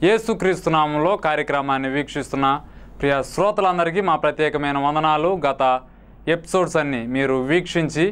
యేసుక్రీస్తు నామంలో కార్యక్రమాన్ని వీక్షిస్తున్న ప్రియ శ్రోతలందరికీ మా ప్రత్యేకమైన వందనాలు గత ఎపిసోడ్స్ అన్ని మీరు వీక్షించి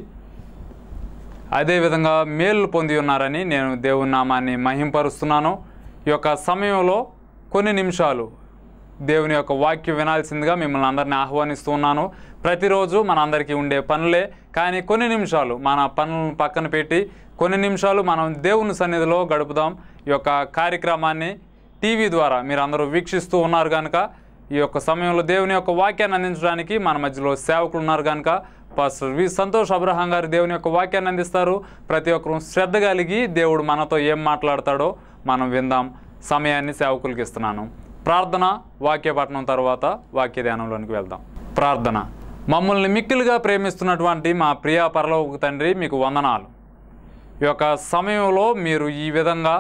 అదేవిధంగా మేలు పొంది ఉన్నారని నేను దేవుని నామాన్ని మహింపరుస్తున్నాను ఈ యొక్క సమయంలో కొన్ని నిమిషాలు దేవుని యొక్క వాక్యం వినాల్సిందిగా మిమ్మల్ని అందరినీ ఆహ్వానిస్తూ ఉన్నాను ప్రతిరోజు మన అందరికీ ఉండే పనులే కానీ కొన్ని నిమిషాలు మన పనులను పక్కన పెట్టి కొన్ని నిమిషాలు మనం దేవుని సన్నిధిలో గడుపుదాం ఈ యొక్క కార్యక్రమాన్ని టీవీ ద్వారా మీరు అందరూ వీక్షిస్తూ ఉన్నారు కనుక ఈ యొక్క సమయంలో దేవుని యొక్క వాక్యాన్ని అందించడానికి మన మధ్యలో సేవకులు ఉన్నారు కనుక పాస్టర్ వి సంతోష్ అబ్రహాం గారు దేవుని యొక్క వాక్యాన్ని అందిస్తారు ప్రతి ఒక్కరూ శ్రద్ధ కలిగి దేవుడు మనతో ఏం మాట్లాడతాడో మనం విందాం సమయాన్ని సేవకులకి ఇస్తున్నాను ప్రార్థన వాక్య పఠనం తర్వాత వాక్య ధ్యానంలోనికి వెళ్దాం ప్రార్థన మమ్మల్ని మిక్కిలుగా ప్రేమిస్తున్నటువంటి మా ప్రియ పరలోక తండ్రి మీకు వందనాలు ఈ యొక్క సమయంలో మీరు ఈ విధంగా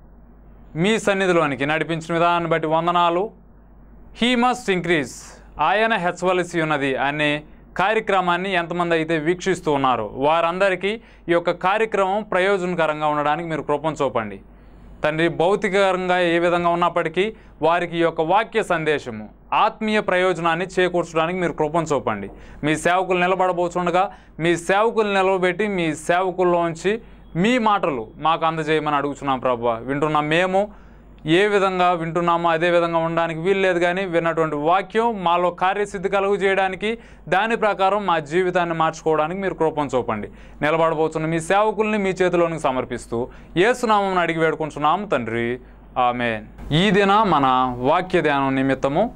మీ సన్నిధిలోనికి నడిపించిన విధానాన్ని బట్టి వందనాలు హీ మస్ట్ ఇంక్రీజ్ ఆయన హెచ్చవలసి ఉన్నది అనే కార్యక్రమాన్ని ఎంతమంది అయితే వీక్షిస్తూ ఉన్నారో వారందరికీ ఈ యొక్క కార్యక్రమం ప్రయోజనకరంగా ఉండడానికి మీరు కృపం చూపండి తండ్రి భౌతికంగా ఏ విధంగా ఉన్నప్పటికీ వారికి ఈ యొక్క వాక్య సందేశము ఆత్మీయ ప్రయోజనాన్ని చేకూర్చడానికి మీరు కృపం చూపండి మీ సేవకులు నిలబడబోతుండగా మీ సేవకులు నిలవబెట్టి మీ సేవకుల్లోంచి మీ మాటలు మాకు అందజేయమని అడుగుతున్నాం ప్రభు వింటున్న మేము ఏ విధంగా వింటున్నామో అదే విధంగా ఉండడానికి వీల్లేదు కానీ విన్నటువంటి వాక్యం మాలో కార్యసిద్ధి కలుగు చేయడానికి దాని ప్రకారం మా జీవితాన్ని మార్చుకోవడానికి మీరు కృపం చూపండి నిలబడబోతున్న మీ సేవకుల్ని మీ చేతిలోనికి సమర్పిస్తూ ఏసునామం అడిగి వేడుకుంటున్నాం తండ్రి ఆమె ఈ దిన మన వాక్య ధ్యానం నిమిత్తము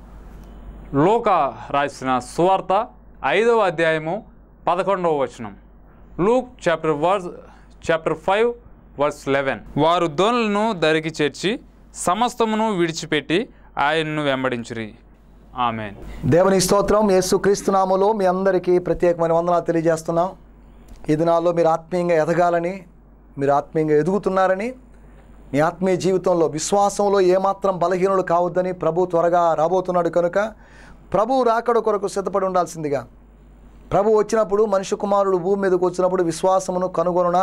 లోక రాసిన సువార్త ఐదవ అధ్యాయము పదకొండవ వచనం Luke chapter verse chapter five verse eleven వారు దోనులను దరికి చేర్చి సమస్తమును విడిచిపెట్టి ఆయన్ను వెంబడించురి ఆమెన్ దేవుని స్తోత్రం యేసు క్రీస్తునామలో మీ అందరికీ ప్రత్యేకమైన వందనాలు తెలియజేస్తున్నాం ఈ దినాల్లో మీరు ఆత్మీయంగా ఎదగాలని మీరు ఆత్మీయంగా ఎదుగుతున్నారని మీ ఆత్మీయ జీవితంలో విశ్వాసంలో ఏమాత్రం బలహీనులు కావద్దని ప్రభు త్వరగా రాబోతున్నాడు కనుక ప్రభు రాకడ కొరకు సిద్ధపడి ఉండాల్సిందిగా ప్రభు వచ్చినప్పుడు మనిషి కుమారుడు భూమి మీదకు వచ్చినప్పుడు విశ్వాసమును కనుగొనునా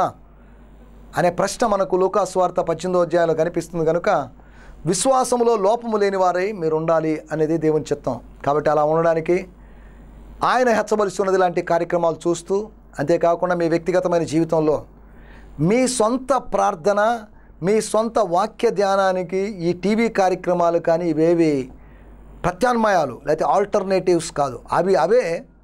అనే ప్రశ్న మనకు లూకాస్వార్త పద్దెనిమిదో అధ్యాయంలో కనిపిస్తుంది కనుక విశ్వాసములో లోపము లేని వారై మీరు ఉండాలి అనేది దేవుని చిత్తం కాబట్టి అలా ఉండడానికి ఆయన హెచ్చబలుస్తున్నది లాంటి కార్యక్రమాలు చూస్తూ అంతేకాకుండా మీ వ్యక్తిగతమైన జీవితంలో మీ సొంత ప్రార్థన మీ సొంత వాక్య ధ్యానానికి ఈ టీవీ కార్యక్రమాలు కానీ ఇవేవి ప్రత్యామ్నాయాలు లేకపోతే ఆల్టర్నేటివ్స్ కాదు అవి అవే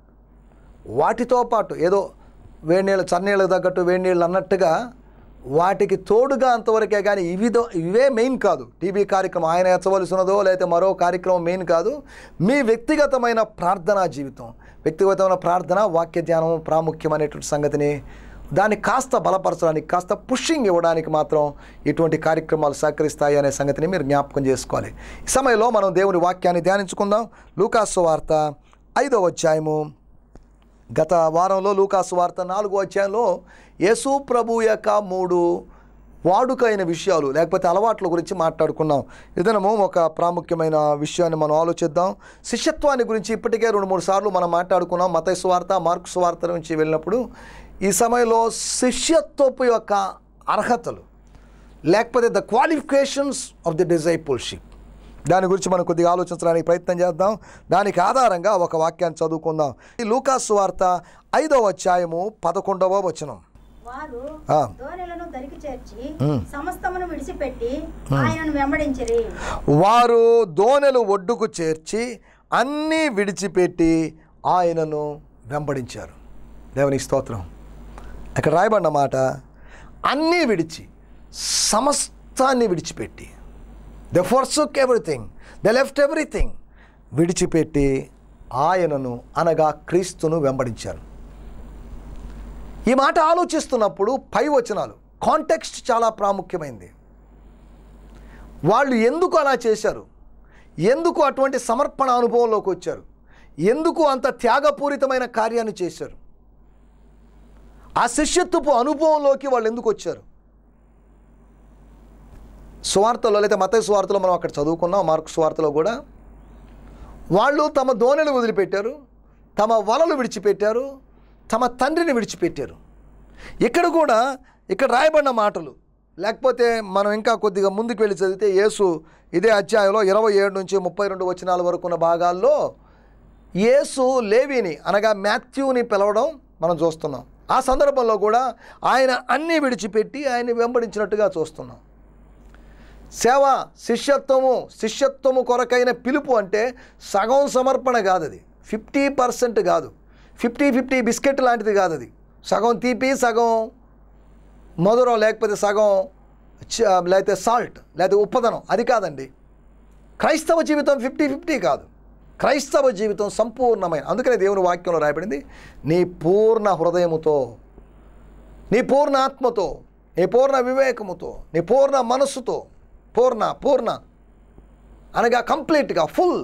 వాటితో పాటు ఏదో వేడి నీళ్ళు చన్నీళ్ళకి తగ్గట్టు వేడి నీళ్ళు అన్నట్టుగా వాటికి తోడుగా అంతవరకే కానీ ఇవిదో ఇవే మెయిన్ కాదు టీవీ కార్యక్రమం ఆయన ఎచ్చవలసినదో లేకపోతే మరో కార్యక్రమం మెయిన్ కాదు మీ వ్యక్తిగతమైన ప్రార్థనా జీవితం వ్యక్తిగతమైన ప్రార్థన వాక్య ధ్యానం ప్రాముఖ్యమైనటువంటి సంగతిని దాన్ని కాస్త బలపరచడానికి కాస్త పుషింగ్ ఇవ్వడానికి మాత్రం ఇటువంటి కార్యక్రమాలు సహకరిస్తాయి అనే సంగతిని మీరు జ్ఞాపకం చేసుకోవాలి ఈ సమయంలో మనం దేవుని వాక్యాన్ని ధ్యానించుకుందాం లూకాసు వార్త ఐదవ అధ్యాయము గత వారంలో లూకాసు వార్త నాలుగో అధ్యాయంలో యేసు ప్రభు యొక్క మూడు వాడుకైన విషయాలు లేకపోతే అలవాట్ల గురించి మాట్లాడుకున్నాం ఇదనము ఒక ప్రాముఖ్యమైన విషయాన్ని మనం ఆలోచిద్దాం శిష్యత్వాన్ని గురించి ఇప్పటికే రెండు మూడు సార్లు మనం మాట్లాడుకున్నాం మత స్వార్త మార్కు స్వార్త నుంచి వెళ్ళినప్పుడు ఈ సమయంలో శిష్యత్వపు యొక్క అర్హతలు లేకపోతే the qualifications of the discipleship దాని గురించి మనం కొద్దిగా ఆలోచించడానికి ప్రయత్నం చేద్దాం దానికి ఆధారంగా ఒక వాక్యాన్ని చదువుకుందాం ఈ లూకాసు వార్త ఐదవ అధ్యాయము పదకొండవ వచనం వారు ఆ. దోణెలను దరికి చేర్చి సమస్తమును విడిచిపెట్టి ఆయనను వెంబడించిరి వారు దోనెలు ఒడ్డుకు చేర్చి అన్నీ విడిచిపెట్టి ఆయనను వెంబడించారు దేవునికి స్తోత్రం అక్కడ రాయబడిన మాట అన్నీ విడిచి సమస్తాన్ని విడిచిపెట్టి the forsook everything the left everything విడిచిపెట్టి ఆయనను అనగా క్రీస్తును వెంబడించారు ఈ మాట ఆలోచిస్తున్నప్పుడు పై వచనాలు కాంటెక్స్ట్ చాలా ప్రాముఖ్యమైంది వాళ్ళు ఎందుకు అలా చేశారు ఎందుకు అటువంటి సమర్పణ అనుభవంలోకి వచ్చారు ఎందుకు అంత త్యాగపూరితమైన కార్యాన్ని చేశారు ఆ శిష్యత్వపు అనుభవంలోకి వాళ్ళు ఎందుకు వచ్చారు సువార్తలో లేదా మత సువార్తలో మనం అక్కడ చదువుకున్నాం మార్కు సువార్తలో కూడా వాళ్ళు తమ దోణెలు వదిలిపెట్టారు తమ వలలు విడిచిపెట్టారు తమ తండ్రిని విడిచిపెట్టారు ఇక్కడ కూడా ఇక్కడ రాయబడిన మాటలు లేకపోతే మనం ఇంకా కొద్దిగా ముందుకు వెళ్ళి చదివితే యేసు ఇదే అధ్యాయంలో ఇరవై ఏడు నుంచి ముప్పై రెండు వచనాల వరకు ఉన్న భాగాల్లో యేసు లేవిని అనగా మాథ్యూని పిలవడం మనం చూస్తున్నాం ఆ సందర్భంలో కూడా ఆయన అన్నీ విడిచిపెట్టి ఆయన్ని వెంబడించినట్టుగా చూస్తున్నాం సేవ శిష్యత్వము శిష్యత్వము కొరకైన పిలుపు అంటే సగం సమర్పణ కాదు అది ఫిఫ్టీ పర్సెంట్ కాదు ఫిఫ్టీ ఫిఫ్టీ బిస్కెట్ లాంటిది కాదు అది సగం తీపి సగం మధురం లేకపోతే సగం చ- లేకపోతే సాల్ట్ లేకపోతే ఉప్పదనం అది కాదండి క్రైస్తవ జీవితం ఫిఫ్టీ ఫిఫ్టీ కాదు క్రైస్తవ జీవితం సంపూర్ణమైన అందుకనే దేవుని వాక్యంలో రాయబడింది నీ పూర్ణ హృదయముతో నీ పూర్ణ ఆత్మతో నీ పూర్ణ వివేకముతో నీ పూర్ణ మనస్సుతో పూర్ణ పూర్ణ అనగా కంప్లీట్గా ఫుల్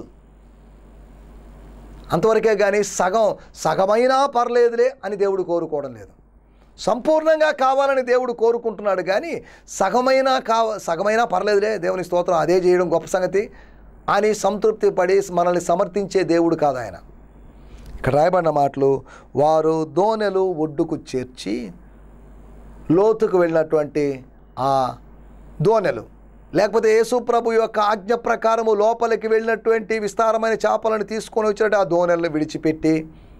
అంతవరకే కానీ సగం సగమైనా పర్లేదులే అని దేవుడు కోరుకోవడం లేదు సంపూర్ణంగా కావాలని దేవుడు కోరుకుంటున్నాడు కానీ సగమైనా కావ సగమైనా పర్లేదులే దేవుని స్తోత్రం అదే చేయడం గొప్ప సంగతి అని సంతృప్తి పడి మనల్ని సమర్థించే దేవుడు కాదు ఆయన ఇక్కడ రాయబడిన మాటలు వారు దోనెలు ఒడ్డుకు చేర్చి లోతుకు వెళ్ళినటువంటి ఆ దోనెలు లేకపోతే యేసు ప్రభు యొక్క ఆజ్ఞ ప్రకారము లోపలికి వెళ్ళినటువంటి విస్తారమైన చేపలను తీసుకొని వచ్చినట్టు ఆ దోనెలను విడిచిపెట్టి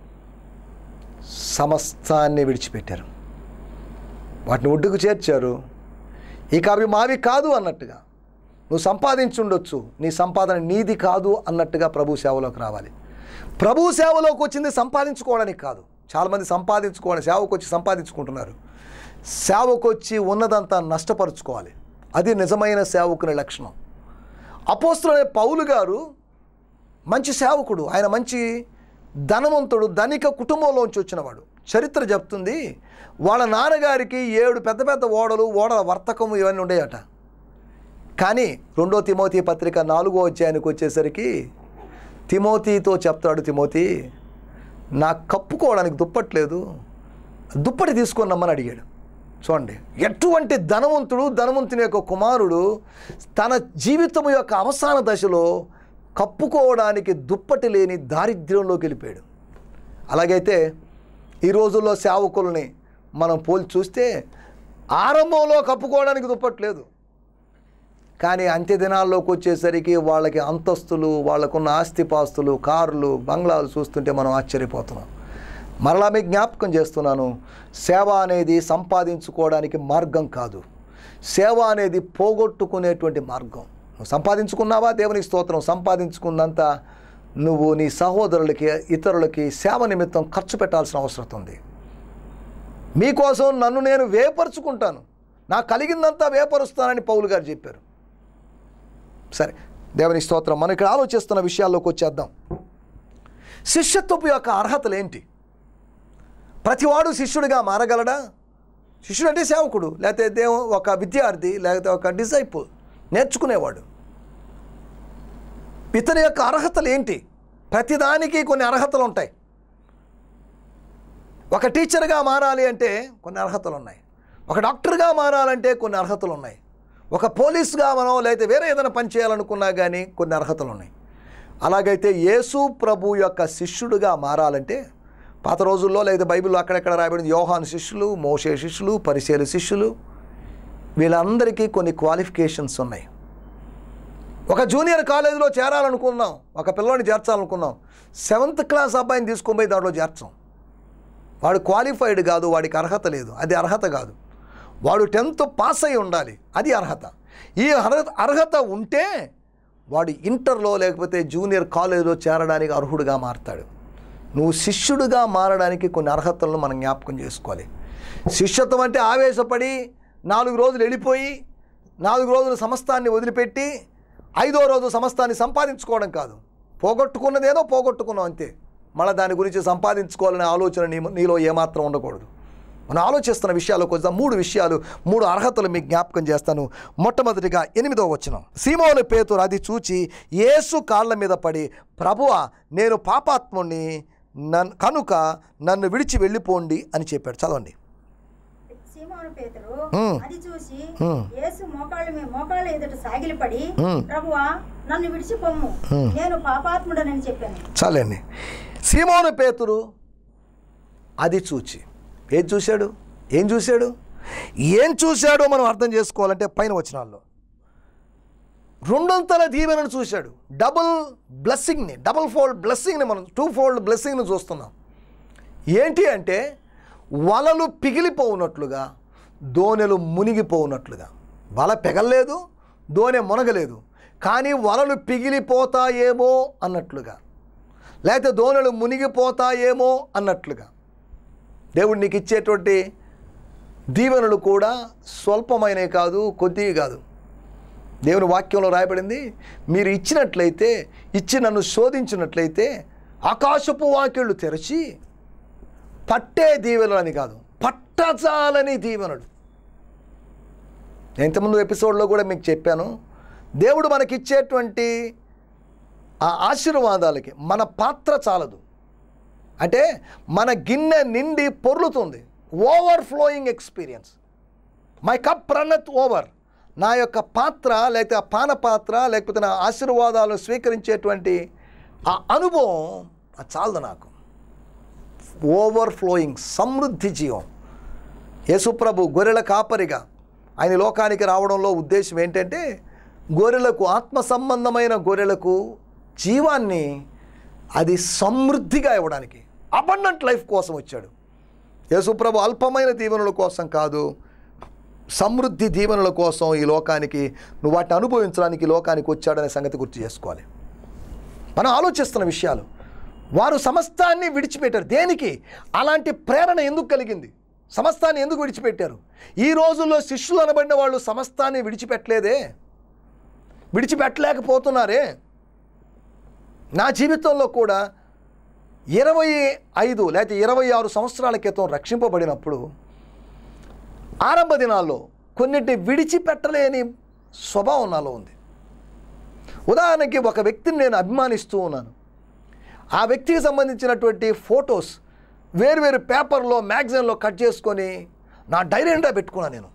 సమస్తాన్ని విడిచిపెట్టారు వాటిని ఒడ్డుకు చేర్చారు ఇక అవి మావి కాదు అన్నట్టుగా నువ్వు సంపాదించుండొచ్చు నీ సంపాదన నీది కాదు అన్నట్టుగా ప్రభు సేవలోకి రావాలి ప్రభు సేవలోకి వచ్చింది సంపాదించుకోవడానికి కాదు చాలామంది సంపాదించుకోవడానికి సేవకు వచ్చి సంపాదించుకుంటున్నారు సేవకు వచ్చి ఉన్నదంతా నష్టపరుచుకోవాలి అది నిజమైన సేవకుని లక్షణం అపోస్తులనే పౌలు గారు మంచి సేవకుడు ఆయన మంచి ధనవంతుడు ధనిక కుటుంబంలోంచి వచ్చినవాడు చరిత్ర చెప్తుంది వాళ్ళ నాన్నగారికి ఏడు పెద్ద పెద్ద ఓడలు ఓడల వర్తకము ఇవన్నీ ఉండేయట కానీ రెండో తిమోతి పత్రిక నాలుగో అధ్యాయానికి వచ్చేసరికి తిమోతితో చెప్తాడు తిమోతి నా కప్పుకోవడానికి దుప్పట్లేదు దుప్పటి తీసుకొని రమ్మని అడిగాడు చూడండి ఎటువంటి ధనవంతుడు ధనవంతుని యొక్క కుమారుడు తన జీవితం యొక్క అవసాన దశలో కప్పుకోవడానికి దుప్పటి లేని దారిద్ర్యంలోకి వెళ్ళిపోయాడు అలాగైతే ఈ రోజుల్లో సేవకుల్ని మనం పోల్చి చూస్తే ఆరంభంలో కప్పుకోవడానికి దుప్పట్లేదు కానీ అంత్య దినాల్లోకి వచ్చేసరికి వాళ్ళకి అంతస్తులు వాళ్ళకున్న ఆస్తిపాస్తులు కార్లు బంగ్లాలు చూస్తుంటే మనం ఆశ్చర్యపోతున్నాం మరలా మీకు జ్ఞాపకం చేస్తున్నాను సేవ అనేది సంపాదించుకోవడానికి మార్గం కాదు సేవ అనేది పోగొట్టుకునేటువంటి మార్గం నువ్వు సంపాదించుకున్నావా దేవునికి స్తోత్రం సంపాదించుకున్నంత నువ్వు నీ సహోదరులకి ఇతరులకి సేవ నిమిత్తం ఖర్చు పెట్టాల్సిన అవసరం ఉంది మీకోసం నన్ను నేను వేపరుచుకుంటాను నాకు కలిగిందంతా వేపరుస్తానని పౌలు గారు చెప్పారు సరే దేవుని స్తోత్రం మనం ఇక్కడ ఆలోచిస్తున్న విషయాల్లోకి వచ్చేద్దాం శిష్యత్వపు యొక్క అర్హతలు ఏంటి ప్రతివాడు శిష్యుడిగా మారగలడా శిష్యుడు అంటే సేవకుడు లేకపోతే దేవ ఒక విద్యార్థి లేకపోతే ఒక డిసైపుల్ నేర్చుకునేవాడు ఇతని యొక్క అర్హతలు ఏంటి ప్రతిదానికి కొన్ని అర్హతలు ఉంటాయి ఒక టీచర్గా మారాలి అంటే కొన్ని అర్హతలు ఉన్నాయి ఒక డాక్టర్గా మారాలంటే కొన్ని అర్హతలు ఉన్నాయి ఒక పోలీస్గా మనం లేకపోతే వేరే ఏదైనా పని చేయాలనుకున్నా కానీ కొన్ని అర్హతలు ఉన్నాయి అలాగైతే యేసు ప్రభు యొక్క శిష్యుడిగా మారాలంటే పాత రోజుల్లో లేదా బైబిల్లో అక్కడెక్కడ రాయబడింది యోహాను శిష్యులు మోషే శిష్యులు పరిశీల శిష్యులు వీళ్ళందరికీ కొన్ని క్వాలిఫికేషన్స్ ఉన్నాయి ఒక జూనియర్ కాలేజీలో చేరాలనుకున్నాం ఒక పిల్లోని చేర్చాలనుకున్నాం సెవెంత్ క్లాస్ అబ్బాయిని తీసుకొని పోయి దాంట్లో చేర్చాం వాడు క్వాలిఫైడ్ కాదు వాడికి అర్హత లేదు అది అర్హత కాదు వాడు టెన్త్ పాస్ అయి ఉండాలి అది అర్హత ఈ అర్హత అర్హత ఉంటే వాడు ఇంటర్లో లేకపోతే జూనియర్ కాలేజీలో చేరడానికి అర్హుడుగా మారతాడు నువ్వు శిష్యుడిగా మారడానికి కొన్ని అర్హతలను మనం జ్ఞాపకం చేసుకోవాలి శిష్యత్వం అంటే ఆవేశపడి నాలుగు రోజులు వెళ్ళిపోయి నాలుగు రోజులు సమస్తాన్ని వదిలిపెట్టి ఐదో రోజు సమస్తాన్ని సంపాదించుకోవడం కాదు పోగొట్టుకున్నదేదో పోగొట్టుకున్నాం అంతే మళ్ళీ దాని గురించి సంపాదించుకోవాలనే ఆలోచన నీ నీలో ఏమాత్రం ఉండకూడదు మనం ఆలోచిస్తున్న విషయాలకు వద్దాం మూడు విషయాలు మూడు అర్హతలు మీకు జ్ఞాపకం చేస్తాను మొట్టమొదటిగా ఎనిమిదో వచనం సీమోను పేతురు అది చూచి యేసు కాళ్ళ మీద పడి ప్రభువా నేను పాపాత్ముణ్ణి నన్ కనుక నన్ను విడిచి వెళ్ళిపోండి అని చెప్పాడు చదవండి సీమోను పేతురు హ్మ్. అది చూసి హ్మ్. యేసు మోకాళ్ళ మీద మోకాళ్ళ ఎదుట సాగిలపడి హ్మ్. ప్రభువా నన్ను విడిచిపోమ్ము హ్మ్. నేను పాపాత్ముడనని చెప్పాను చాలండి సీమోను పేతురు అది చూచి ఏది చూశాడు ఏం చూశాడు ఏం చూశాడో మనం అర్థం చేసుకోవాలంటే పైన వచనాల్లో రెండొంతల దీవెనను చూశాడు డబుల్ బ్లెస్సింగ్ని డబుల్ ఫోల్డ్ బ్లెస్సింగ్ని మనం టూ ఫోల్డ్ బ్లెస్సింగ్ని చూస్తున్నాం ఏంటి అంటే వలలు పిగిలిపోవునట్లుగా దోణెలు మునిగిపోవునట్లుగా వల పెగల్లేదు దోణె మునగలేదు కానీ వలలు పిగిలిపోతాయేమో అన్నట్లుగా లేకపోతే దోణెలు మునిగిపోతాయేమో అన్నట్లుగా దేవుడు నీకు ఇచ్చేటువంటి దీవెనలు కూడా స్వల్పమైనవి కాదు కొద్దివి కాదు దేవుని వాక్యంలో రాయబడింది మీరు ఇచ్చినట్లయితే ఇచ్చి నన్ను శోధించినట్లయితే ఆకాశపు వాక్యులు తెరచి పట్టే దీవెనలు అని కాదు పట్టజాలని దీవెనలు నేను ఇంతకుముందు ఎపిసోడ్లో కూడా మీకు చెప్పాను దేవుడు మనకిచ్చేటువంటి ఆ ఆశీర్వాదాలకి మన పాత్ర చాలదు అంటే మన గిన్నె నిండి పొర్లుతుంది overflowing experience my cup runneth over నా యొక్క పాత్ర లేకపోతే ఆ పాన పాత్ర లేకపోతే నా ఆశీర్వాదాలు స్వీకరించేటువంటి ఆ అనుభవం అది చాలదు నాకు ఓవర్ ఫ్లోయింగ్ సమృద్ధి జీవం యేసుప్రభు గొర్రెల కాపరిగా ఆయన లోకానికి రావడంలో ఉద్దేశం ఏంటంటే గొర్రెలకు ఆత్మ సంబంధమైన గొర్రెలకు జీవాన్ని అది సమృద్ధిగా ఇవ్వడానికి అబండెంట్ లైఫ్ కోసం వచ్చాడు యేసుప్రభు అల్పమైన దీవెనల కోసం కాదు సమృద్ధి దీవెనల కోసం ఈ లోకానికి నువ్వు వాటిని అనుభవించడానికి ఈ లోకానికి వచ్చాడనే సంగతి గుర్తు చేసుకోవాలి మనం ఆలోచిస్తున్న విషయాలు వారు సమస్తాన్ని విడిచిపెట్టారు దేనికి అలాంటి ప్రేరణ ఎందుకు కలిగింది సమస్తాన్ని ఎందుకు విడిచిపెట్టారు ఈ రోజుల్లో శిష్యులు అనబడిన వాళ్ళు సమస్తాన్ని విడిచిపెట్టలేదే విడిచిపెట్టలేకపోతున్నారే నా జీవితంలో కూడా ఇరవై ఐదు లేకపోతే ఇరవై ఆరు సంవత్సరాల క్రితం రక్షింపబడినప్పుడు ఆరంభ దినాల్లో కొన్నింటిని విడిచిపెట్టలేని స్వభావం నాలో ఉంది ఉదాహరణకి ఒక వ్యక్తిని నేను అభిమానిస్తూ ఉన్నాను ఆ వ్యక్తికి సంబంధించినటువంటి ఫొటోస్ వేరువేరు పేపర్లో మ్యాగజైన్లో కట్ చేసుకొని నా డైరీ నిండా పెట్టుకున్నాను నేను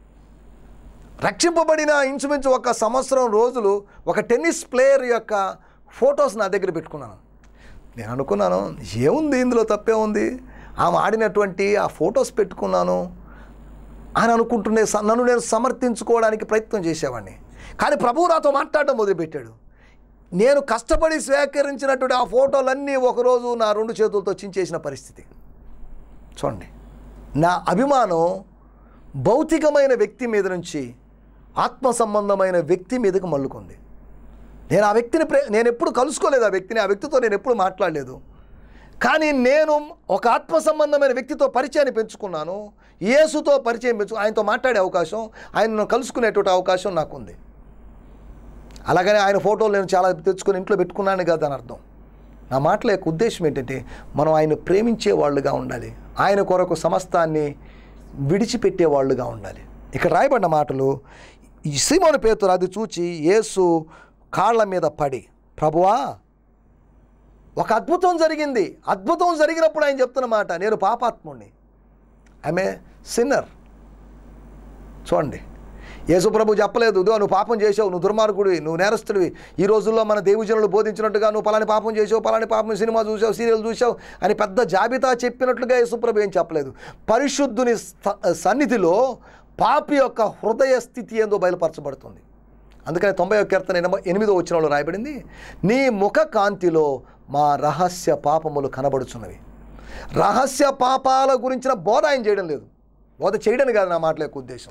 రక్షింపబడిన ఇంచుమించు ఒక సంవత్సరం రోజులు ఒక టెన్నిస్ ప్లేయర్ యొక్క ఫొటోస్ నా దగ్గర పెట్టుకున్నాను నేను అనుకున్నాను ఏముంది ఇందులో తప్పే ఉంది ఆమె ఆడినటువంటి ఆ ఫొటోస్ పెట్టుకున్నాను అని అనుకుంటునే స- నన్ను నేను సమర్థించుకోవడానికి ప్రయత్నం చేసేవాడిని కానీ ప్రభువు నాతో మాట్లాడడం మొదలుపెట్టాడు నేను కష్టపడి స్వీకరించినటువంటి ఆ ఫోటోలన్నీ ఒకరోజు నా రెండు చేతులతో చించేసిన పరిస్థితి చూడండి నా అభిమానం భౌతికమైన వ్యక్తి మీద నుంచి ఆత్మ సంబంధమైన వ్యక్తి మీదకి మల్లుకుంది నేను ఆ వ్యక్తిని ప్రే నేను ఎప్పుడు కలుసుకోలేదు ఆ వ్యక్తిని ఆ వ్యక్తితో నేను ఎప్పుడు మాట్లాడలేదు కానీ నేను ఒక ఆత్మ సంబంధమైన వ్యక్తితో పరిచయాన్ని పెంచుకున్నాను యేసుతో పరిచయం పెంచు ఆయనతో మాట్లాడే అవకాశం ఆయనను కలుసుకునేటువంటి అవకాశం నాకుంది అలాగనే ఆయన ఫోటోలు నేను చాలా తెచ్చుకొని ఇంట్లో పెట్టుకున్నాను కదా అని అర్థం నా మాటల యొక్క ఉద్దేశం ఏంటంటే మనం ఆయన ప్రేమించే వాళ్ళుగా ఉండాలి ఆయన కొరకు సమస్తాన్ని విడిచిపెట్టే వాళ్ళుగా ఉండాలి ఇక్కడ రాయబడిన మాటలు ఈ సీమోను పేతురు అది చూచి యేసు కాళ్ళ మీద పడి ప్రభువా ఒక అద్భుతం జరిగింది అద్భుతం జరిగినప్పుడు ఆయన చెప్తున్న మాట నేను పాపాత్ముణ్ణి ఆమె సిన్నర్ చూడండి యేసుప్రభు చెప్పలేదు ఇదిగో నువ్వు పాపం చేసావు నువ్వు దుర్మార్గుడివి నువ్వు నేరస్తుడివి ఈ రోజుల్లో మన దేవుజనులు బోధించినట్టుగా నువ్వు పలాని పాపం చేసావు పలాని పాపం సినిమా చూసావు సీరియల్ చూసావు అని పెద్ద జాబితా చెప్పినట్లుగా యేసుప్రభు ఏం చెప్పలేదు పరిశుద్ధుని స్థ- సన్నిధిలో పాపి యొక్క హృదయ స్థితి ఏందో బయలుపరచబడుతుంది అందుకని తొంభై ఒక కీర్తన ఎనభై ఎనిమిదో వచ్చినలో రాయబడింది నీ ముఖ కాంతిలో మా రహస్య పాపములు కనబడుచున్నవి రహస్య పాపాల గురించిన బోధ ఆయన చేయడం లేదు బోధ చేయడం కాదు నా మాటల యొక్క ఉద్దేశం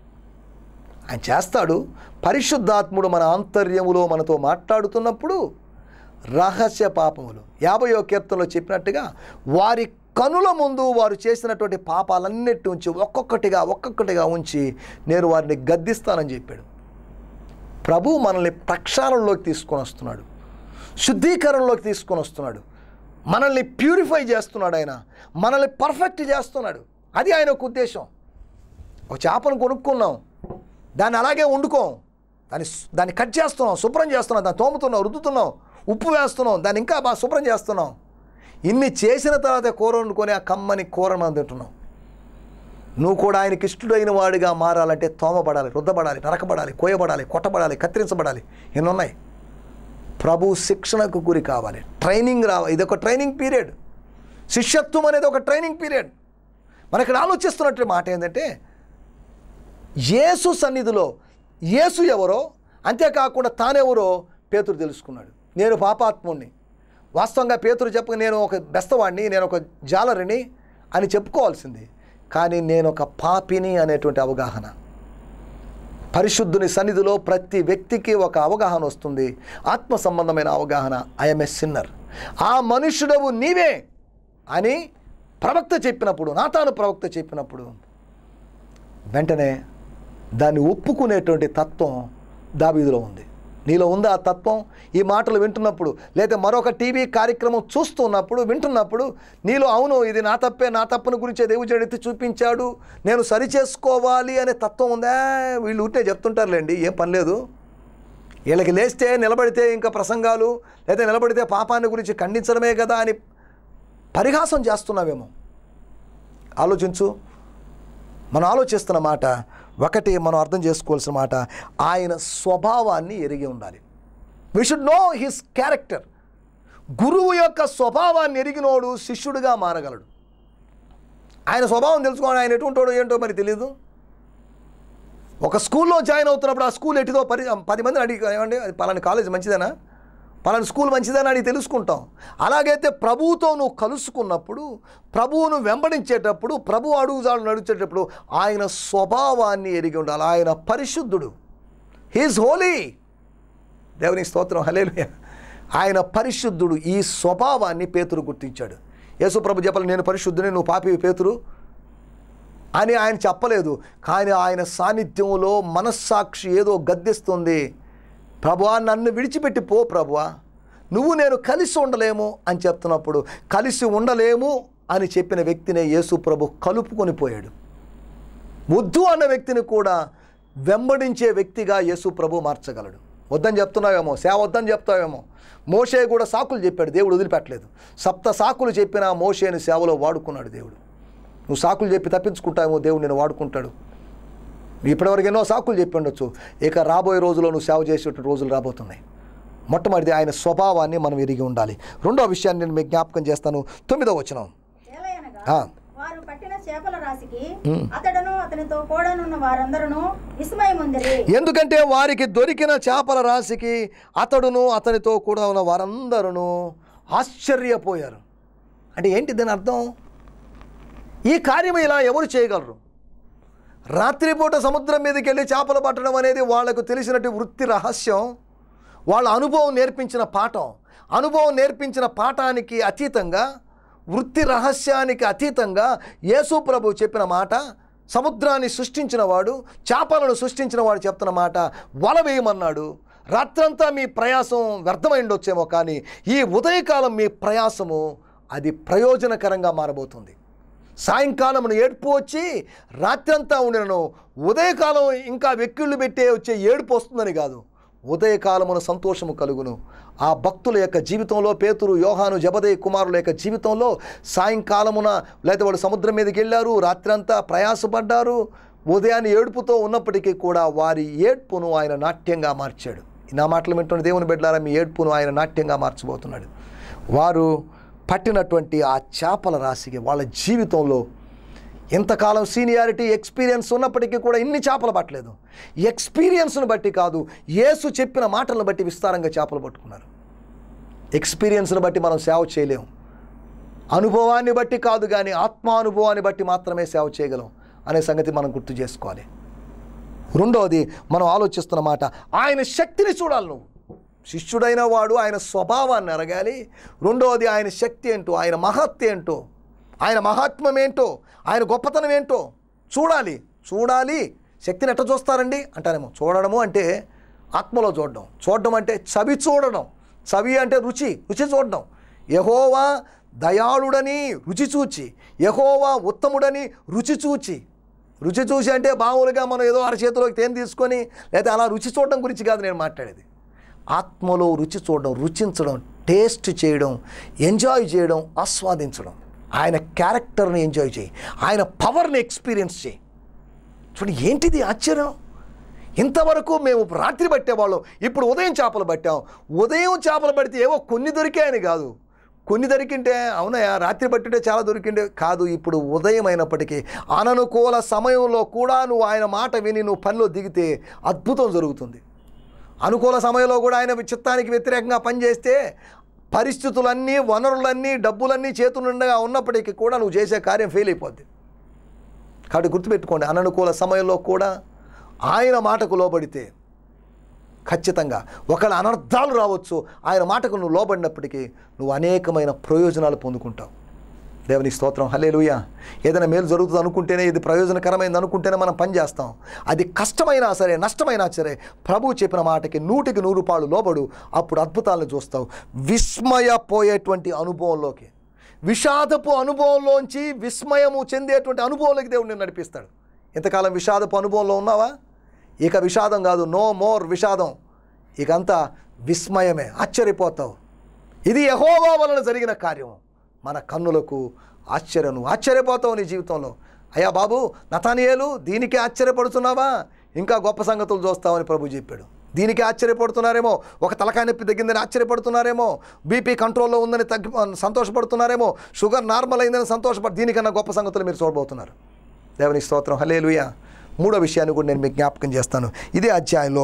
ఆయన చేస్తాడు పరిశుద్ధాత్ముడు మన ఆంతర్యములో మనతో మాట్లాడుతున్నప్పుడు రహస్య పాపములు యాభయో కీర్తనలో చెప్పినట్టుగా వారి కనుల ముందు వారు చేసినటువంటి పాపాలన్నిటి ఉంచి ఒక్కొక్కటిగా ఒక్కొక్కటిగా ఉంచి నేను వారిని గద్దిస్తానని చెప్పాడు ప్రభు మనల్ని ప్రక్షాళనలోకి తీసుకొని వస్తున్నాడు శుద్ధీకరణలోకి తీసుకొని వస్తున్నాడు మనల్ని ప్యూరిఫై చేస్తున్నాడు ఆయన మనల్ని పర్ఫెక్ట్ చేస్తున్నాడు అది ఆయన ఒక ఉద్దేశం ఒక చేపను కొనుక్కున్నాం దాన్ని అలాగే వండుకోం దాన్ని స్- దాన్ని కట్ చేస్తున్నాం శుభ్రం చేస్తున్నాం దాన్ని తోముతున్నాం రుద్దుతున్నాం ఉప్పు వేస్తున్నాం దాన్ని ఇంకా బాగా శుభ్రం చేస్తున్నాం ఇన్ని చేసిన తర్వాత కూర వండుకొని ఆ కమ్మని కూర మనం తింటున్నాం నువ్వు కూడా ఆయనకి ఇష్టడైన వాడిగా మారాలంటే తోమబడాలి రుద్దబడాలి నరకబడాలి కోయబడాలి కొట్టబడాలి కత్తిరించబడాలి ఎన్నున్నాయి ప్రభు శిక్షణకు గురి కావాలి ట్రైనింగ్ రావాలి ఇది ఒక ట్రైనింగ్ పీరియడ్ శిష్యత్వం అనేది ఒక ట్రైనింగ్ పీరియడ్ మన ఇక్కడ ఆలోచిస్తున్నట్టు మాట ఏంటంటే యేసు సన్నిధిలో యేసు ఎవరో అంతేకాకుండా తానెవరో పేతురు తెలుసుకున్నాడు నేను పాపాత్ముణ్ణి వాస్తవంగా పేతురు చెప్పక నేను ఒక బెస్తవాడిని నేను ఒక జాలరిని అని చెప్పుకోవాల్సింది కానీ నేను ఒక పాపిని అనేటువంటి అవగాహన పరిశుద్ధుని సన్నిధిలో ప్రతి వ్యక్తికి ఒక అవగాహన వస్తుంది ఆత్మ సంబంధమైన అవగాహన ఐఎమ్ ఎ సిన్నర్ ఆ మనుష్యుడవు నీవే అని ప్రవక్త చెప్పినప్పుడు నాతాను ప్రవక్త చెప్పినప్పుడు వెంటనే దాన్ని ఒప్పుకునేటువంటి తత్వం దావీదులో ఉంది నీలో ఉందా ఆ తత్వం ఈ మాటలు వింటున్నప్పుడు లేదా మరొక టీవీ కార్యక్రమం చూస్తున్నప్పుడు వింటున్నప్పుడు నీలో అవును ఇది నా తప్పే నా తప్పుని గురించే దేవుడు ఎత్తి చూపించాడు నేను సరి చేసుకోవాలి అనే తత్వం ఉందా వీళ్ళు ఉంటే చెప్తుంటారులేండి ఏం పని లేదు వీళ్ళకి లేస్తే నిలబడితే ఇంకా ప్రసంగాలు లేదా నిలబడితే పాపాన్ని గురించి ఖండించడమే కదా అని పరిహాసం చేస్తున్నావేమో ఆలోచించు మనం ఆలోచిస్తున్న మాట ఒకటి మనం అర్థం చేసుకోవాల్సిన మాట ఆయన స్వభావాన్ని ఎరిగి ఉండాలి we should know his character గురువు యొక్క స్వభావాన్ని ఎరిగినోడు శిష్యుడిగా మారగలడు ఆయన స్వభావం తెలుసుకోవాలి ఆయన ఎటువంటాడో ఏంటో మరి తెలియదు ఒక స్కూల్లో జాయిన్ అవుతున్నప్పుడు ఆ స్కూల్ ఎటుదో పరి పది మందిని అడిగి ఏమండి అది పలాని కాలేజ్ మంచిదేనా పలాని స్కూల్ మంచిదని అడిగి తెలుసుకుంటాం అలాగైతే ప్రభువుతో నువ్వు కలుసుకున్నప్పుడు ప్రభువును వెంబడించేటప్పుడు ప్రభు అడుగుజాడు నడిచేటప్పుడు ఆయన స్వభావాన్ని ఎరిగి ఉండాలి ఆయన పరిశుద్ధుడు హీఈస్ హోలీ దేవుని స్తోత్రం హలేలుయ ఆయన పరిశుద్ధుడు ఈ స్వభావాన్ని పేతురు గుర్తించాడు యేసు ప్రభు చెప్పాలి నేను పరిశుద్ధుని నువ్వు పాపి పేతురు అని ఆయన చెప్పలేదు కానీ ఆయన సాన్నిధ్యంలో మనస్సాక్షి ఏదో గద్దిస్తుంది ప్రభువా నన్ను విడిచిపెట్టి పో ప్రభువా నువ్వు నేను కలిసి ఉండలేము అని చెప్తున్నప్పుడు కలిసి ఉండలేము అని చెప్పిన వ్యక్తినే యేసు ప్రభు కలుపుకొని పోయాడు వద్దు అన్న వ్యక్తిని కూడా వెంబడించే వ్యక్తిగా యేసు ప్రభు మార్చగలడు వద్దని చెప్తున్నావేమో సేవ వద్దని చెప్తావేమో మోషే కూడా సాకులు చెప్పాడు దేవుడు వదిలిపెట్టలేదు సప్త సాకులు చెప్పిన మోషేని సేవలో వాడుకున్నాడు దేవుడు నువ్వు సాకులు చెప్పి తప్పించుకుంటావేమో దేవుడు నేను వాడుకుంటాడు ఇప్పటివరకు ఎన్నో సాకులు చెప్పి ఉండొచ్చు ఇక రాబోయే రోజుల్లో నువ్వు సేవ చేసేటువంటి రోజులు రాబోతున్నాయి మొట్టమొదటి ఆయన స్వభావాన్ని మనం ఎరిగి ఉండాలి రెండో విషయాన్ని నేను మీకు జ్ఞాపకం చేస్తాను తొమ్మిదో వచనం ఏలయనగా ఆ. వారు పట్టిన చేపల రాశికి అతడును అతనితో కూడనున్న వారందరూ విస్మయముందిరి ఎందుకంటే వారికి దొరికిన చేపల రాశికి అతడును అతనితో కూడా ఉన్న వారందరూ ఆశ్చర్యపోయారు అంటే ఏంటి దీని అర్థం ఈ కార్యం ఇలా ఎవరు చేయగలరు రాత్రిపూట సముద్రం మీదకి వెళ్ళి చేపలు పట్టడం అనేది వాళ్లకు తెలిసినట్టు వృత్తి రహస్యం వాళ్ళ అనుభవం నేర్పించిన పాఠం అనుభవం నేర్పించిన పాఠానికి అతీతంగా వృత్తి రహస్యానికి అతీతంగా యేసు ప్రభు చెప్పిన మాట సముద్రాన్ని సృష్టించిన వాడు చేపలను సృష్టించిన వాడు చెప్తున్న మాట వల వేయమన్నాడు రాత్రంతా మీ ప్రయాసం వ్యర్థమైండొచ్చేమో కానీ ఈ ఉదయకాలం మీ ప్రయాసము అది ప్రయోజనకరంగా మారబోతుంది సాయంకాలమును ఏడుపు వచ్చి రాత్రంతా ఉండినను ఉదయకాలం ఇంకా వెక్కిళ్ళు పెట్టే వచ్చే ఏడుపు వస్తుందని కాదు ఉదయకాలమున సంతోషము కలుగును ఆ భక్తుల యొక్క జీవితంలో పేతురు యోహాను జబదయ్య కుమారుల యొక్క జీవితంలో సాయంకాలమున లేదా వాళ్ళు సముద్రం మీదకి వెళ్ళారు రాత్రంతా ప్రయాసపడ్డారు ఉదయాన్ని ఏడుపుతో ఉన్నప్పటికీ కూడా వారి ఏడ్పును ఆయన నాట్యంగా మార్చాడు నా మాటలు వింటున్న దేవుని బిడ్డలారా మీ ఏడ్పును ఆయన నాట్యంగా మార్చబోతున్నాడు వారు పట్టినటువంటి ఆ చేపల రాశికి వాళ్ళ జీవితంలో ఎంతకాలం సీనియారిటీ ఎక్స్పీరియన్స్ ఉన్నప్పటికీ కూడా ఇన్ని చేపలు పట్టలేదు ఎక్స్పీరియన్స్ను బట్టి కాదు యేసు చెప్పిన మాటలను బట్టి విస్తారంగా చేపలు పట్టుకున్నారు ఎక్స్పీరియన్స్ను బట్టి మనం సేవ చేయలేం అనుభవాన్ని బట్టి కాదు కానీ ఆత్మానుభవాన్ని బట్టి మాత్రమే సేవ చేయగలం అనే సంగతి మనం గుర్తు చేసుకోవాలి రెండవది మనం ఆలోచిస్తున్న మాట ఆయన శక్తిని చూడాలి నువ్వు శిష్యుడైన వాడు ఆయన స్వభావాన్ని అరగాలి రెండవది ఆయన శక్తి ఏంటో ఆయన మహత్తి ఏంటో ఆయన మహాత్మ్యం ఏంటో ఆయన గొప్పతనం ఏంటో చూడాలి చూడాలి శక్తిని ఎట్ట చూస్తారండి అంటారేమో చూడడము అంటే ఆత్మలో చూడడం చూడడం అంటే చవి చూడడం చవి అంటే రుచి రుచి చూడడం యహోవా దయాళుడని రుచి చూచి యహోవా ఉత్తముడని రుచి చూచి రుచి చూసి అంటే మామూలుగా మనం ఏదో అరచేతిలోకి తేనె తీసుకొని లేదా అలా రుచి చూడడం గురించి కాదు నేను మాట్లాడేది ఆత్మలో రుచి చూడడం రుచించడం టేస్ట్ చేయడం ఎంజాయ్ చేయడం ఆస్వాదించడం ఆయన క్యారెక్టర్ని ఎంజాయ్ చేయి ఆయన పవర్ని ఎక్స్పీరియన్స్ చేయి చూడండి ఏంటిది ఆశ్చర్యం ఇంతవరకు మేము రాత్రి పట్టేవాళ్ళం ఇప్పుడు ఉదయం చేపలు పట్టాం ఉదయం చేపలు పడితే ఏవో కొన్ని దొరికాయని కాదు కొన్ని దొరికింటే అవునయా రాత్రి పట్టింటే చాలా దొరికిండే కాదు ఇప్పుడు ఉదయం అయినప్పటికీ అననుకూల సమయంలో కూడా నువ్వు ఆయన మాట విని నువ్వు పనిలో దిగితే అద్భుతం జరుగుతుంది అనుకూల సమయంలో కూడా ఆయన చిత్తానికి వ్యతిరేకంగా పనిచేస్తే పరిస్థితులన్నీ వనరులన్నీ డబ్బులన్నీ చేతులుండగా ఉన్నప్పటికీ కూడా నువ్వు చేసే కార్యం ఫెయిల్ అయిపోద్ది కాబట్టి గుర్తుపెట్టుకోండి అననుకూల సమయంలో కూడా ఆయన మాటకు లోబడితే ఖచ్చితంగా ఒకళ్ళ అనర్థాలు రావచ్చు ఆయన మాటకు నువ్వు లోబడినప్పటికీ నువ్వు అనేకమైన ప్రయోజనాలు పొందుకుంటావు దేవుని స్తోత్రం హలేలుయ ఏదైనా మేలు జరుగుతుంది అనుకుంటేనే ఇది ప్రయోజనకరమైంది అనుకుంటేనే మనం పని చేస్తాం అది కష్టమైనా సరే నష్టమైనా సరే ప్రభు చెప్పిన మాటకి నూటికి నూరు పాళ్ళు లోబడు అప్పుడు అద్భుతాలను చూస్తావు విస్మయపోయేటువంటి అనుభవంలోకి విషాదపు అనుభవంలోంచి విస్మయము చెందేటువంటి అనుభవంలోకి దేవుడు నేను నడిపిస్తాడు ఇంతకాలం విషాదపు అనుభవంలో ఉన్నావా ఇక విషాదం కాదు నో మోర్ విషాదం ఇకంతా విస్మయమే ఆశ్చర్యపోతావు ఇది యహోవా వలన జరిగిన కార్యం మన కన్నులకు ఆశ్చర్యం నువ్వు ఆశ్చర్యపోతావు నీ జీవితంలో అయ్యా బాబు నతానియేలు దీనికి ఆశ్చర్యపడుతున్నావా ఇంకా గొప్ప సంగతులు చూస్తావని ప్రభు చెప్పాడు దీనికి ఆశ్చర్యపడుతున్నారేమో ఒక తలకాయ నొప్పి తగ్గిందని ఆశ్చర్యపడుతున్నారేమో బీపీ కంట్రోల్లో ఉందని తగ్గి సంతోషపడుతున్నారేమో షుగర్ నార్మల్ అయిందని సంతోషపడు దీనికన్నా గొప్ప సంగతులు మీరు చూడబోతున్నారు దేవుని స్తోత్రం హలేలుయ మూడో విషయాన్ని కూడా నేను మీకు జ్ఞాపకం చేస్తాను ఇదే అధ్యాయంలో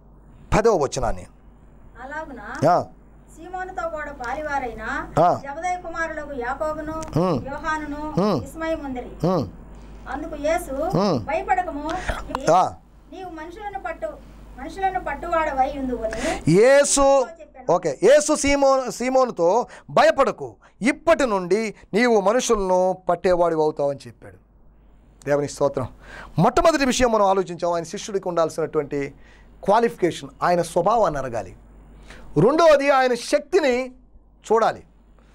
పదవ వచనాన్ని అలాగున ఆ, సీమోనుతో కూడా పాలివారైన ఆ. జబదయ్య కుమారులకు యాకోబును హ్మ్. యోహానును హ్మ్. విస్మయముందిరి ఉమ్, అందుకు యేసు హ్మ్. భయపడకము ఆ. నీవు మనుషులను పట్టు మనుషులను పట్టువాడవై ఉందువని యేసు ఓకే యేసు సీమో సీమోనుతో భయపడకు ఇప్పటి నుండి నీవు మనుషులను పట్టేవాడివి అవుతావని చెప్పాడు దేవుని స్తోత్రం మొట్టమొదటి విషయం మనం ఆలోచించాం ఆయన శిష్యుడికి ఉండాల్సినటువంటి క్వాలిఫికేషన్ ఆయన స్వభావాన్ని అరగాలి రెండవది ఆయన శక్తిని చూడాలి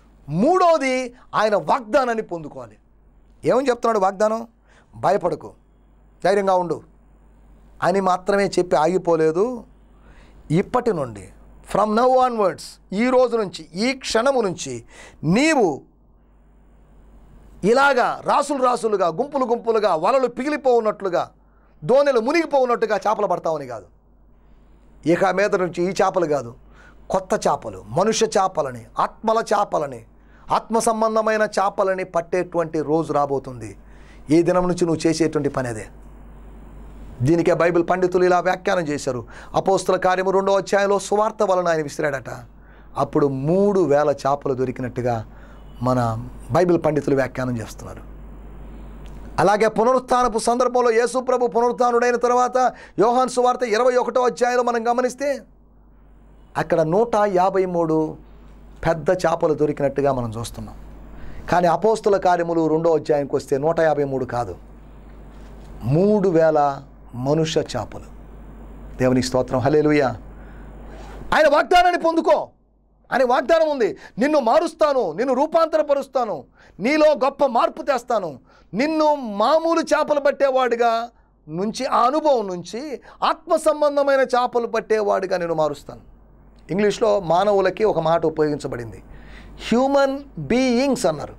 మూడవది ఆయన వాగ్దానాన్ని పొందుకోవాలి ఏమని చెప్తున్నాడు వాగ్దానం భయపడకు ధైర్యంగా ఉండు అని మాత్రమే చెప్పి ఆగిపోలేదు ఇప్పటి నుండి ఫ్రమ్ నవ్ ఆన్వర్డ్స్ ఈ రోజు నుంచి ఈ క్షణము నుంచి నీవు ఇలాగా రాసులు రాసులుగా గుంపులు గుంపులుగా వలలు పిగిలిపోవున్నట్లుగా దోణెలు మునిగిపోవున్నట్టుగా చేపలు పడతావని కాదు ఇక మీద నుంచి ఈ చేపలు కాదు కొత్త చేపలు మనుష్య చేపలని ఆత్మల చేపలని ఆత్మ సంబంధమైన చేపలని పట్టేటువంటి రోజు రాబోతుంది ఈ దినం నుంచి నువ్వు చేసేటువంటి పని అదే దీనికే బైబిల్ పండితులు ఇలా వ్యాఖ్యానం చేశారు అపోస్తుల కార్యము రెండో అధ్యాయంలో సువార్త వలన ఆయన విసిరాడట అప్పుడు మూడు వేల చేపలు దొరికినట్టుగా మన బైబిల్ పండితులు వ్యాఖ్యానం చేస్తున్నారు అలాగే పునరుత్థానపు సందర్భంలో యేసు ప్రభు పునరుత్థానుడైన తర్వాత యోహాన్ సువార్త ఇరవై ఒకటో అధ్యాయంలో మనం గమనిస్తే అక్కడ నూట యాభై మూడు పెద్ద చేపలు దొరికినట్టుగా మనం చూస్తున్నాం కానీ అపోస్తుల కార్యములు రెండో అధ్యాయానికి వస్తే నూట యాభై మూడు కాదు మూడు వేల మనుష్య చేపలు దేవుని స్తోత్రం హలేలుయ ఆయన వాగ్దానాన్ని పొందుకో ఆయన వాగ్దానం ఉంది నిన్ను మారుస్తాను నిన్ను రూపాంతరపరుస్తాను నీలో గొప్ప మార్పు తెస్తాను నిన్ను మామూలు చేపలు పట్టేవాడిగా నుంచి ఆ అనుభవం నుంచి ఆత్మ సంబంధమైన చేపలు పట్టేవాడిగా నేను మారుస్తాను ఇంగ్లీష్లో మానవులకి ఒక మాట ఉపయోగించబడింది హ్యూమన్ బీయింగ్స్ అన్నారు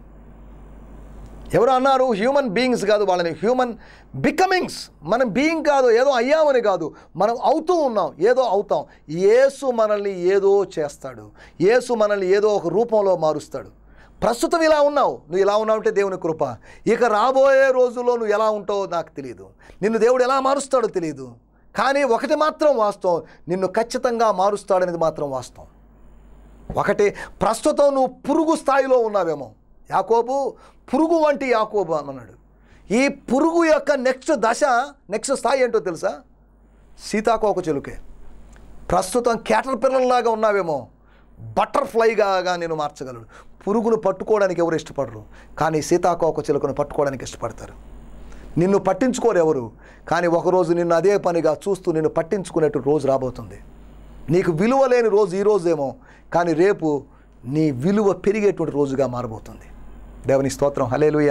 ఎవరు అన్నారు హ్యూమన్ బీయింగ్స్ కాదు వాళ్ళని హ్యూమన్ బికమింగ్స్ మనం బీయింగ్ కాదు ఏదో అయ్యామని కాదు మనం అవుతూ ఉన్నాం ఏదో అవుతాం యేసు మనల్ని ఏదో చేస్తాడు యేసు మనల్ని ఏదో ఒక రూపంలో మారుస్తాడు ప్రస్తుతం ఇలా ఉన్నావు నువ్వు ఇలా ఉన్నావంటే దేవుని కృప ఇక రాబోయే రోజుల్లో నువ్వు ఎలా ఉంటావో నాకు తెలియదు నిన్ను దేవుడు ఎలా మారుస్తాడో తెలియదు కానీ ఒకటి మాత్రం వాస్తవం నిన్ను ఖచ్చితంగా మారుస్తాడనేది మాత్రం వాస్తవం ఒకటి ప్రస్తుతం నువ్వు పురుగు స్థాయిలో ఉన్నావేమో యాకోబు పురుగు వంటి యాకోబు అన్నాడు ఈ పురుగు యొక్క నెక్స్ట్ దశ నెక్స్ట్ స్థాయి ఏంటో తెలుసా సీతాకోక చిలుకే ప్రస్తుతం క్యాటర్ పిల్లల్లాగా ఉన్నావేమో బటర్ఫ్లైగా నేను మార్చగలడు పురుగును పట్టుకోవడానికి ఎవరు ఇష్టపడరు కానీ సీతాకోక చిలుకను పట్టుకోవడానికి ఇష్టపడతారు నిన్ను పట్టించుకోరు ఎవరు కానీ ఒకరోజు నిన్ను అదే పనిగా చూస్తూ నిన్ను పట్టించుకునేట్టు రోజు రాబోతుంది నీకు విలువ లేని రోజు ఈ రోజేమో కానీ రేపు నీ విలువ పెరిగేటువంటి రోజుగా మారబోతుంది దేవుని స్తోత్రం హలేలుయ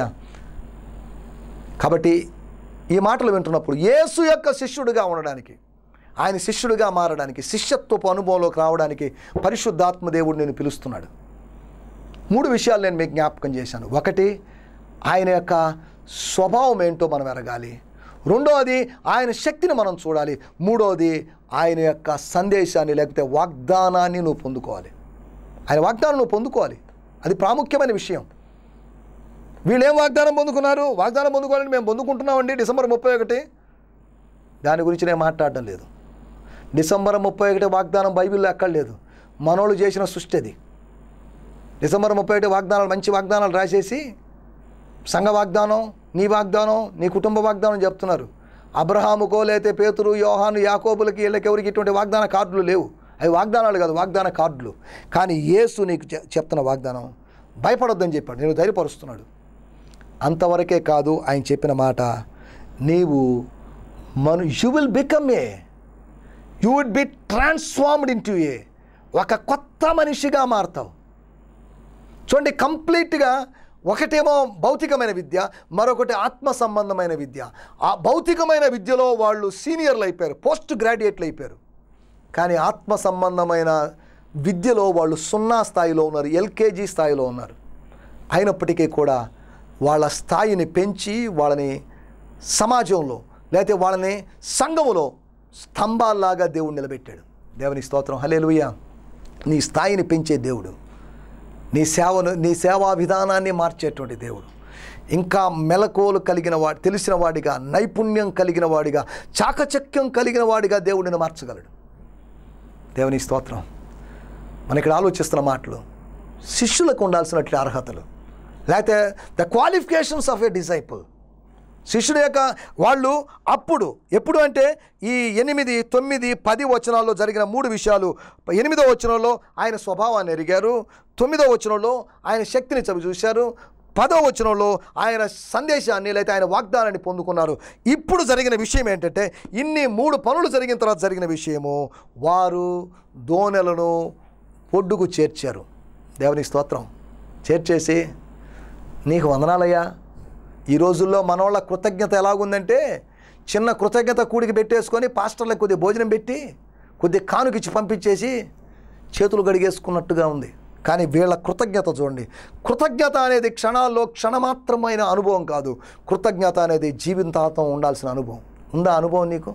కాబట్టి ఈ మాటలు వింటున్నప్పుడు యేసు యొక్క శిష్యుడిగా ఉండడానికి ఆయన శిష్యుడిగా మారడానికి శిష్యత్వపు అనుభవంలోకి రావడానికి పరిశుద్ధాత్మ దేవుడు నేను పిలుస్తున్నాడు మూడు విషయాలు నేను మీకు జ్ఞాపకం చేశాను ఒకటి ఆయన యొక్క స్వభావం ఏంటో మనం ఎరగాలి రెండోది ఆయన శక్తిని మనం చూడాలి మూడోది ఆయన యొక్క సందేశాన్ని లేకపోతే వాగ్దానాన్ని నువ్వు పొందుకోవాలి ఆయన వాగ్దానం నువ్వు పొందుకోవాలి అది ప్రాముఖ్యమైన విషయం వీళ్ళు ఏం వాగ్దానం పొందుకున్నారు వాగ్దానం పొందుకోవాలని మేము పొందుకుంటున్నామండి డిసెంబర్ ముప్పై ఒకటి దాని గురించి నేను మాట్లాడడం లేదు డిసెంబర్ ముప్పై ఒకటి వాగ్దానం బైబిల్లో ఎక్కడ లేదు మనోళ్ళు చేసిన సృష్టి అది డిసెంబర్ ముప్పై ఒకటి వాగ్దానాలు మంచి వాగ్దానాలు రాసేసి సంఘ వాగ్దానం నీ వాగ్దానం నీ కుటుంబ వాగ్దానం చెప్తున్నారు అబ్రహాముకో లేతే పేతురు యోహాను యాకోబులకి వీళ్ళకి ఎవరికి ఇటువంటి వాగ్దాన కార్డులు లేవు అవి వాగ్దానాలు కాదు వాగ్దాన కార్డులు కానీ యేసు నీకు చె- చెప్తున్న వాగ్దానం భయపడొద్దని చెప్పాడు నేను ధైర్యపరుస్తున్నాడు అంతవరకే కాదు ఆయన చెప్పిన మాట నీవు మను you will become a you would be transformed in a ఒక కొత్త మనిషిగా మారుతావు చూడండి కంప్లీట్గా ఒకటేమో భౌతికమైన విద్య మరొకటి ఆత్మ సంబంధమైన విద్య ఆ భౌతికమైన విద్యలో వాళ్ళు సీనియర్లు అయిపోయారు పోస్ట్ గ్రాడ్యుయేట్లు అయిపోయారు కానీ ఆత్మ సంబంధమైన విద్యలో వాళ్ళు సున్నా స్థాయిలో ఉన్నారు ఎల్కేజీ స్థాయిలో ఉన్నారు అయినప్పటికీ కూడా వాళ్ళ స్థాయిని పెంచి వాళ్ళని సమాజంలో లేకపోతే వాళ్ళని సంఘములో స్తంభాల్లాగా దేవుడు నిలబెట్టాడు దేవుని స్తోత్రం హలేలుయ్య నీ స్థాయిని పెంచే దేవుడు నీ సేవను నీ సేవా విధానాన్ని మార్చేటువంటి దేవుడు ఇంకా మెలకువలు కలిగిన వాడి తెలిసిన వాడిగా నైపుణ్యం కలిగిన వాడిగా చాకచక్యం కలిగిన వాడిగా దేవుడిని మార్చగలడు దేవుని స్తోత్రం మన ఇక్కడ ఆలోచిస్తున్న మాటలు శిష్యులకు ఉండాల్సినట్లు అర్హతలు లేకపోతే the qualifications of a disciple శిష్యుడు యొక్క వాళ్ళు అప్పుడు ఎప్పుడు అంటే ఈ ఎనిమిది తొమ్మిది పది వచనాల్లో జరిగిన మూడు విషయాలు ఎనిమిదో వచనంలో ఆయన స్వభావాన్ని ఎరిగారు తొమ్మిదో వచనంలో ఆయన శక్తిని చవి చూశారు పదో వచనంలో ఆయన సందేశాన్ని లేకపోతే ఆయన వాగ్దానాన్ని పొందుకున్నారు ఇప్పుడు జరిగిన విషయం ఏంటంటే ఇన్ని మూడు పనులు జరిగిన తర్వాత జరిగిన విషయము వారు దోనెలను ఒడ్డుకు చేర్చారు దేవుని స్తోత్రం చేర్చేసి నీకు వందనాలయ్యా ఈ రోజుల్లో మనోళ్ళ కృతజ్ఞత ఎలాగుందంటే చిన్న కృతజ్ఞత కూడికి పెట్టేసుకొని పాస్టర్లకు కొద్ది భోజనం పెట్టి కొద్ది కానుకిచ్చి పంపించేసి చేతులు గడిగేసుకున్నట్టుగా ఉంది కానీ వీళ్ళ కృతజ్ఞత చూడండి కృతజ్ఞత అనేది క్షణాల్లో క్షణమాత్రమైన అనుభవం కాదు కృతజ్ఞత అనేది జీవితాంతం ఉండాల్సిన అనుభవం ఉందా అనుభవం నీకు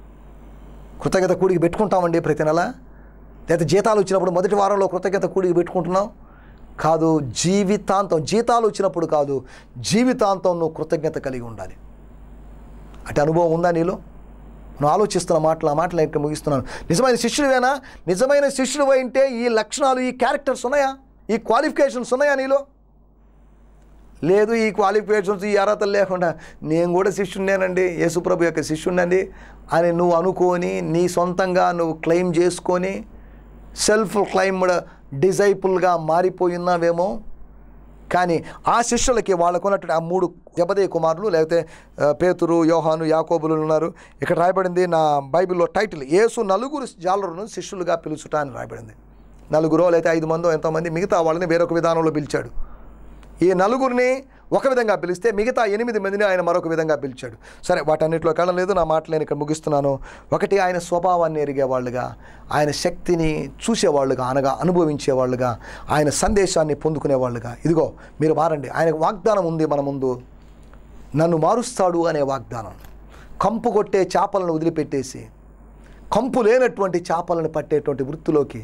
కృతజ్ఞత కూడికి పెట్టుకుంటామండి ప్రతి నెల లేదా జీతాలు వచ్చినప్పుడు మొదటి వారంలో కృతజ్ఞత కూడికి పెట్టుకుంటున్నాం కాదు జీవితాంతం జీతాలు వచ్చినప్పుడు కాదు జీవితాంతం నువ్వు కృతజ్ఞత కలిగి ఉండాలి అటు అనుభవం ఉందా నీలో నువ్వు ఆలోచిస్తున్న మాటలు ఆ మాటలు ఇక్కడ ముగిస్తున్నాను నిజమైన శిష్యుడివేనా నిజమైన శిష్యుడు అంటే ఈ లక్షణాలు ఈ క్యారెక్టర్స్ ఉన్నాయా ఈ క్వాలిఫికేషన్స్ ఉన్నాయా నీలో లేదు ఈ క్వాలిఫికేషన్స్ ఈ అర్హతలు లేకుండా నేను కూడా శిష్యుడినేనండి యేసుప్రభు యొక్క శిష్యుడినండి అని నువ్వు అనుకొని నీ సొంతంగా నువ్వు క్లెయిమ్ చేసుకొని సెల్ఫ్ క్లైమ్డ్ డిజైపుల్గా మారిపోయినావేమో కానీ ఆ శిష్యులకి వాళ్ళకు ఉన్నటువంటి ఆ మూడు జబదే కుమారులు లేకపోతే ఆ, పేతురు యోహాను యాకోబులు ఉన్నారు ఇక్కడ రాయబడింది నా బైబిల్లో టైటిల్ యేసు నలుగురు జాలరును శిష్యులుగా పిలుచుట అని రాయబడింది నలుగురో లేకపోతే ఐదు మందో ఎంతోమంది మిగతా వాళ్ళని వేరొక విధానంలో పిలిచాడు ఈ నలుగురిని ఒక విధంగా పిలిస్తే మిగతా ఎనిమిది మందిని ఆయన మరొక విధంగా పిలిచాడు సరే వాటన్నిటిలో కాలం లేదు నా మాటలు నేను ఇక్కడ ముగిస్తున్నాను ఒకటి ఆయన స్వభావాన్ని ఎరిగేవాళ్ళుగా ఆయన శక్తిని చూసేవాళ్ళుగా అనగా అనుభవించేవాళ్ళుగా ఆయన సందేశాన్ని పొందుకునేవాళ్ళుగా ఇదిగో మీరు మారండి ఆయనకు వాగ్దానం ఉంది మన ముందు నన్ను మారుస్తాడు అనే వాగ్దానం కంపు కొట్టే చేపలను వదిలిపెట్టేసి కంపు లేనటువంటి చేపలను పట్టేటువంటి వృత్తిలోకి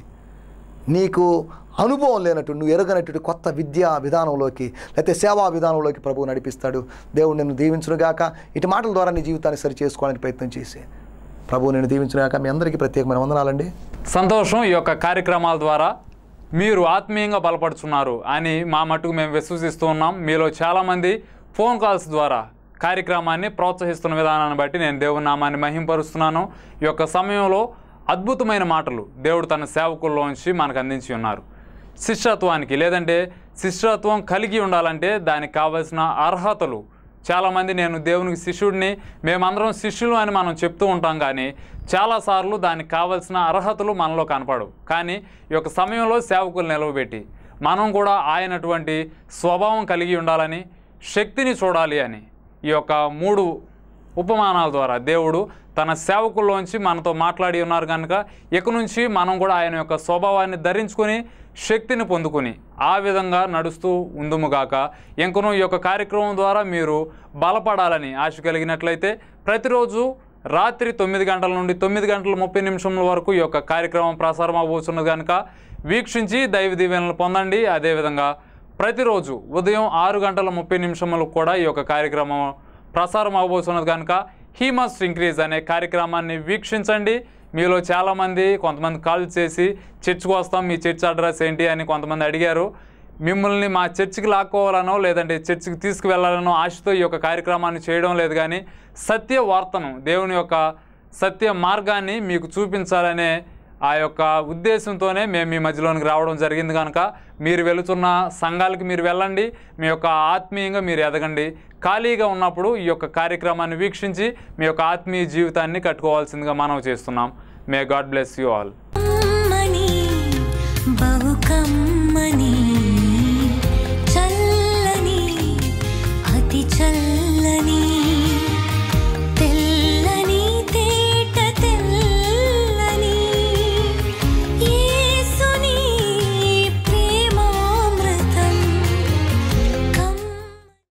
నీకు అనుభవం లేనట్టు నువ్వు ఎరగనటువంటి కొత్త విద్యా విధానంలోకి లేకపోతే సేవా విధానంలోకి ప్రభువు నడిపిస్తాడు దేవుడు నిన్ను దీవించునుగాక ఇటు మాటల ద్వారా నీ జీవితాన్ని సరి చేసుకోవడానికి ప్రయత్నం చేసి ప్రభువు నేను దీవించునుగాక మీ అందరికీ ప్రత్యేకమైన వందనాలండి సంతోషం ఈ యొక్క కార్యక్రమాల ద్వారా మీరు ఆత్మీయంగా బలపడుతున్నారు అని మా మట్టుకు మేము విశ్వసిస్తూ ఉన్నాం మీలో చాలామంది ఫోన్ కాల్స్ ద్వారా కార్యక్రమాన్ని ప్రోత్సహిస్తున్న విధానాన్ని బట్టి నేను దేవుని నామాన్ని మహింపరుస్తున్నాను ఈ యొక్క సమయంలో అద్భుతమైన మాటలు దేవుడు తన సేవకుల్లోంచి మనకు అందించి ఉన్నారు శిష్యత్వానికి లేదంటే శిష్యత్వం కలిగి ఉండాలంటే దానికి కావలసిన అర్హతలు చాలామంది నేను దేవునికి శిష్యుడిని మేమందరం శిష్యులు అని మనం చెప్తూ ఉంటాం కానీ చాలాసార్లు దానికి కావలసిన అర్హతలు మనలో కనపడవు కానీ ఈ యొక్క సమయంలో సేవకులు నిలవబెట్టి మనం కూడా ఆయనటువంటి స్వభావం కలిగి ఉండాలని శక్తిని చూడాలి అని ఈ యొక్క మూడు ఉపమానాల ద్వారా దేవుడు తన సేవకుల్లోంచి మనతో మాట్లాడి ఉన్నారు కనుక ఇక నుంచి మనం కూడా ఆయన యొక్క స్వభావాన్ని ధరించుకొని శక్తిని పొందుకొని ఆ విధంగా నడుస్తూ ఉందుముగాక ఇంకనూ ఈ యొక్క కార్యక్రమం ద్వారా మీరు బలపడాలని ఆశ కలిగినట్లయితే ప్రతిరోజు రాత్రి తొమ్మిది గంటల నుండి తొమ్మిది గంటల ముప్పై నిమిషముల వరకు ఈ యొక్క కార్యక్రమం ప్రసారం అవబోతున్నది కనుక వీక్షించి దైవ దీవెనలు పొందండి అదేవిధంగా ప్రతిరోజు ఉదయం ఆరు గంటల ముప్పై నిమిషములకు కూడా ఈ యొక్క కార్యక్రమం ప్రసారం అవబోతున్నది కనుక హీ మస్ట్ ఇంక్రీజ్ అనే కార్యక్రమాన్ని వీక్షించండి మీలో చాలామంది కొంతమంది కాల్ చేసి చర్చ్కి వస్తాం మీ చర్చ్ అడ్రస్ ఏంటి అని కొంతమంది అడిగారు మిమ్మల్ని మా చర్చికి లాక్కోవాలనో లేదంటే చర్చికి తీసుకువెళ్లాలనో ఆశతో ఈ యొక్క కార్యక్రమాన్ని చేయడం లేదు కానీ సత్య వార్తను దేవుని యొక్క సత్య మార్గాన్ని మీకు చూపించాలనే ఆ యొక్క ఉద్దేశంతోనే మేము మీ మధ్యలోనికి రావడం జరిగింది కనుక మీరు వెళుతున్న సంఘాలకి మీరు వెళ్ళండి మీ యొక్క ఆత్మీయంగా మీరు ఎదగండి ఖాళీగా ఉన్నప్పుడు ఈ యొక్క కార్యక్రమాన్ని వీక్షించి మీ యొక్క ఆత్మీయ జీవితాన్ని కట్టుకోవాల్సిందిగా మనం చేస్తున్నాం may God bless you all అమ్మని బహుకా